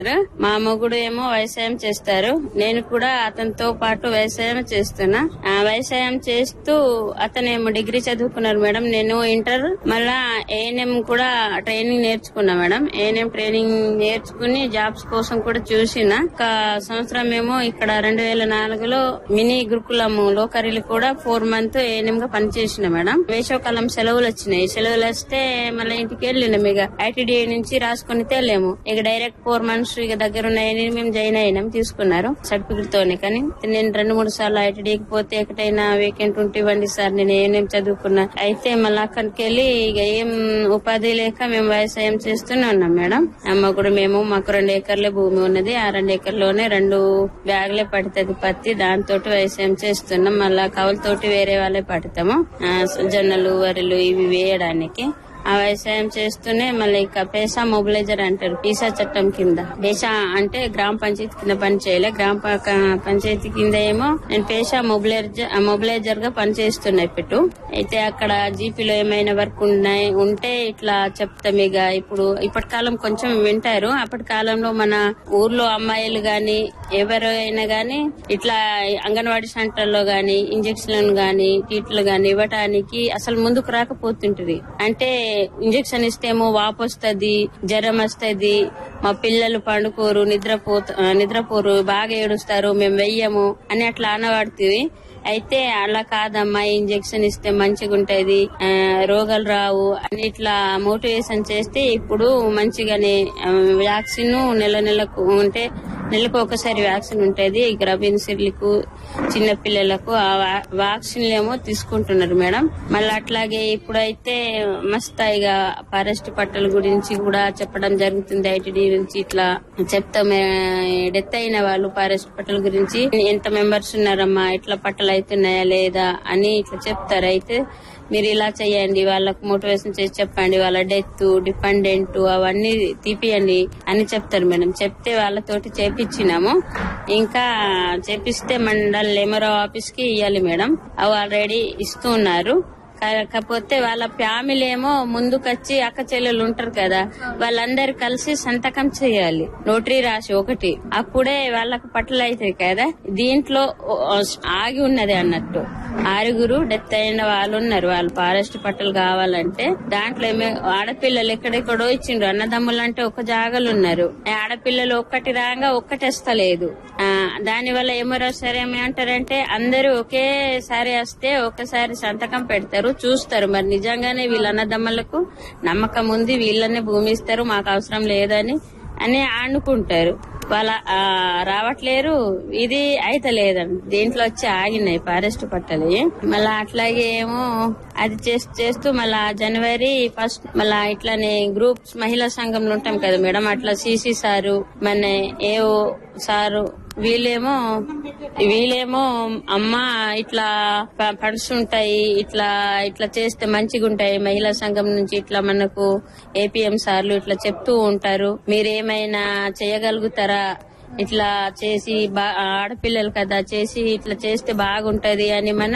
మా మొగుడు ఏమో వ్యవసాయం చేస్తారు నేను కూడా అతనితో పాటు వ్యవసాయం చేస్తున్నా ఆ వ్యవసాయం చేస్తూ అతనేమో డిగ్రీ చదువుకున్నారు మేడం నేను ఇంటర్ మళ్ళా ఏఎన్ఎం కూడా ట్రైనింగ్ నేర్చుకున్నా మేడం ఏఎన్ఎం ట్రైనింగ్ నేర్చుకుని జాబ్స్ కోసం కూడా చూసిన ఒక సంవత్సరం ఏమో ఇక్కడ రెండు వేల నాలుగులో మినీ గురుకులం లోకరీలు కూడా ఫోర్ మంత్ ఏఎన్ఎం గా పనిచేసిన మేడం వేసవకాలం సెలవులు వచ్చినాయి సెలవులు వస్తే మళ్ళీ ఇంటికి వెళ్ళినాం ఇక ఐటీడీఏ నుంచి రాసుకుని తేలేము ఇక డైరెక్ట్ ఫోర్ మంత్స్ ఇక దగ్గర ఉన్నాయని మేము జాయిన్ అయినాం తీసుకున్నారు సర్టిఫికెట్ తోనే కానీ నేను రెండు మూడు సార్లు ఐటీడీకి పోతే ఎక్కడైనా వేకెంట్ ఉంటే ఇవ్వండి సార్ నేను ఏమేం చదువుకున్నా అయితే మళ్ళీ అక్కడికి వెళ్ళి ఇక ఏం ఉపాధి లేక మేము వ్యవసాయం చేస్తూనే ఉన్నాం మేడం అమ్మ కూడా మేము మాకు రెండు ఎకర్లే భూమి ఉన్నది ఆ రెండు ఎకర్లోనే రెండు బ్యాగులే పడుతుంది పత్తి దాంతో వ్యవసాయం చేస్తున్నాం మళ్ళా కవులతోటి వేరే వాళ్ళే పడతాము ఆ, జొన్నలు వరిలు ఇవి వేయడానికి ఆ వ్యవసాయం చేస్తూనే మళ్ళీ ఇక పేసా మొబిలైజర్ అంటారు పీసా చట్టం కింద పేసా అంటే గ్రామ పంచాయతీ కింద పని చేయలే గ్రామ ప- పంచాయతీ కింద ఏమో నేను పేసా మొబిలైజర్ మొబిలైజర్ గా పనిచేస్తున్నా ఇప్పుడు అయితే అక్కడ జీపీలో ఏమైనా వర్క్ ఉన్నాయి ఉంటే ఇట్లా చెప్తాం ఇక ఇప్పుడు ఇప్పటి కాలం కొంచెం వింటారు అప్పటి కాలంలో మన ఊర్లో అమ్మాయిలు గాని ఎవరైనా గాని ఇట్లా అంగన్వాడీ సెంటర్లో గాని ఇంజక్షన్లను గాని టీట్లు గాని ఇవ్వటానికి అసలు ముందుకు రాకపోతుంటది అంటే ఇంజక్షన్ ఇస్తేమో వాపు వస్తుంది జ్వరం వస్తుంది మా పిల్లలు పండుకోరు నిద్రపో నిద్రపోరు బాగా ఏడుస్తారు మేము వెయ్యము అని అట్లా అనబడుతుంది అయితే అలా కాదమ్మా ఇంజెక్షన్ ఇస్తే మంచిగా ఉంటది ఆ, రోగాలు రావు అని ఇట్లా మోటివేషన్ చేస్తే ఇప్పుడు మంచిగానే ఆ, వ్యాక్సిన్ నెల నెలకు అంటే నెలకు ఒకసారి వ్యాక్సిన్ ఉంటది ఇక రబిన్సిర్లకు చిన్న పిల్లలకు ఆ వా- వ్యాక్సిన్లు ఏమో తీసుకుంటున్నారు మేడం మళ్ళీ అట్లాగే ఇప్పుడైతే మస్తాయిగా ఫారెస్ట్ పట్టల గురించి కూడా చెప్పడం జరుగుతుంది ఐటీడీ నుంచి ఇట్లా చెప్తాం డెత్ అయిన వాళ్ళు ఫారెస్ట్ పట్టల గురించి ఎంత మెంబర్స్ ఉన్నారమ్మా ఇట్లా పట్టలు అవుతున్నాయా లేదా అని ఇట్లా చెప్తారు అయితే మీరు ఇలా చేయండి వాళ్ళకు మోటివేషన్ చేసి చెప్పండి వాళ్ళ డెత్ డిపెండెంట్ అవన్నీ తీపియండి అని చెప్తారు మేడం చెప్తే వాళ్ళతోటి చేపించినాము ఇంకా చేపిస్తే మండల్ లెమరో ఆఫీస్ కి ఇవ్వాలి మేడం అవి ఆల్రెడీ ఇస్తూ ఉన్నారు కాకపోతే వాళ్ళ ఫ్యామిలీ ఏమో ముందుకొచ్చి అక్క చెల్లెలు ఉంటారు కదా వాళ్ళందరూ కలిసి సంతకం చేయాలి నోటరీ రాసి ఒకటి అప్పుడే వాళ్ళకు పట్టలు అవుతాయి కదా దీంట్లో ఓ- ఆగి ఉన్నది అన్నట్టు ఆరుగురు డెత్ అయిన వాళ్ళు ఉన్నారు వాళ్ళు ఫారెస్ట్ పట్టలు కావాలంటే దాంట్లో ఏమే ఆడపిల్లలు ఎక్కడెక్కడో ఇచ్చిండ్రు అన్నదమ్ములు అంటే ఒక జాగలు ఉన్నారు ఆ ఆడపిల్లలు ఒక్కటి రాగా ఒక్కటి వస్తలేదు ఆ, దాని వల్ల ఏమో సరే ఏమంటారంటే అందరూ ఒకేసారి వస్తే ఒకసారి సంతకం పెడతారు చూస్తారు మరి నిజంగానే వీళ్ళ అన్నదమ్ములకు నమ్మకం ఉంది వీళ్ళనే భూమి ఇస్తారు మాకు అవసరం లేదని అని అనుకుంటారు వాళ్ళ ఆ, రావట్లేరు ఇది అయితే లేదండి దీంట్లో వచ్చి ఆగినాయి ఫారెస్ట్ పట్టలు మళ్ళా అట్లాగే ఏమో అది చేస్తూ చేస్తూ మళ్ళా జనవరి ఫస్ట్ మళ్ళా ఇట్లానే గ్రూప్స్ మహిళా సంఘంలో ఉంటాం కదా మేడం అట్లా సిసి సారు మన ఏఓ సారు వీళ్ళేమో వీళ్ళేమో అమ్మ ఇట్లా ప- ఫండ్స్ ఉంటాయి ఇట్లా ఇట్లా చేస్తే మంచిగా ఉంటాయి మహిళా సంఘం నుంచి ఇట్లా మనకు ఏపీఎం సార్లు ఇట్లా చెప్తూ ఉంటారు మీరేమైనా చేయగలుగుతారా ఇట్లా చేసి బా- ఆడపిల్లలు కదా చేసి ఇట్లా చేస్తే బాగుంటది అని మన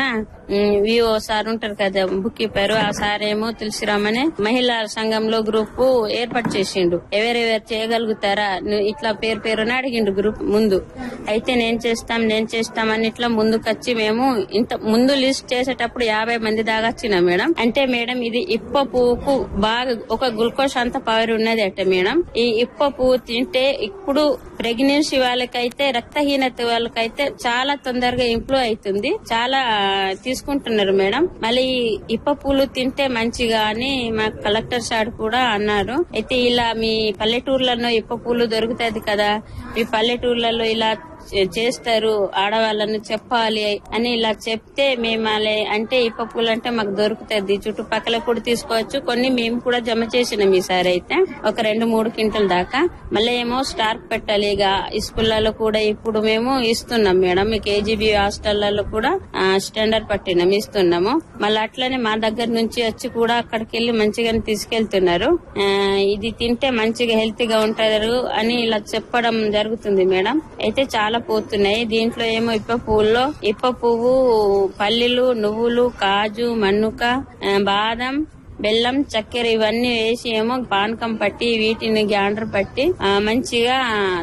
విఓ సార్ ఉంటారు కదా బుక్ కీపర్ ఆ సార్ ఏమో తులసిరామనే మహిళా సంఘంలో గ్రూప్ ఏర్పాటు చేసిండు ఎవరెవరు చేయగలుగుతారా ను- ఇట్లా పేరు పేరున అడిగిండు గ్రూప్ ముందు అయితే నేను చేస్తాం నేను చేస్తాం అని ఇట్లా ముందుకొచ్చి మేము ఇంత ముందు లిస్ట్ చేసేటప్పుడు యాభై మంది దాకా వచ్చినాం మేడం అంటే మేడం ఇది ఇప్ప పువ్వుకు బాగా ఒక గ్లూకోజ్ అంత పవర్ ఉన్నది అట మేడం ఈ ఇప్ప పువ్వు తింటే ఇప్పుడు ప్రెగ్నెన్సీ వాళ్ళకైతే రక్తహీనత వాళ్ళకైతే చాలా తొందరగా ఇంప్రూవ్ అవుతుంది చాలా తీసుకుంటున్నారు మేడం మళ్ళీ ఇప్ప పూలు తింటే మంచిగా అని మా కలెక్టర్ సార్ కూడా అన్నారు అయితే ఇలా మీ పల్లెటూర్లలో ఇప్ప పూలు దొరుకుతుంది కదా మీ పల్లెటూర్లలో ఇలా చే- చేస్తారు ఆడవాళ్ళని చెప్పాలి అని ఇలా చెప్తే మేము అలా అంటే ఇప్ప పూలు అంటే మాకు దొరుకుతుంది చుట్టుపక్కల కూడా తీసుకోవచ్చు కొన్ని మేము కూడా జమ చేసినాం ఈసారి అయితే ఒక రెండు మూడు క్వింటల్ దాకా మళ్ళీ ఏమో స్టార్ పెట్టాలి ఇక ఈ స్కూళ్ళలో కూడా ఇప్పుడు మేము ఇస్తున్నాం మేడం ఈ కేజీబీ హాస్టళ్లలో కూడా ఆ, స్టాండర్డ్ పట్టినాం ఇస్తున్నాము మళ్ళీ అట్లనే మా దగ్గర నుంచి వచ్చి కూడా అక్కడికి వెళ్ళి మంచిగానే తీసుకెళ్తున్నారు ఆ, ఇది తింటే మంచిగా హెల్త్ గా ఉంటారు అని ఇలా చెప్పడం జరుగుతుంది మేడం అయితే చాలా పోతున్నాయి దీంట్లో ఏమో ఇప్ప పువ్వుల్లో ఇప్ప పువ్వు పల్లీలు నువ్వులు కాజు మన్నుక ఆ, బాదం బెల్లం చక్కెర ఇవన్నీ వేసి ఏమో పానకం పట్టి వీటిని గ్యాండర్ పట్టి ఆ, మంచిగా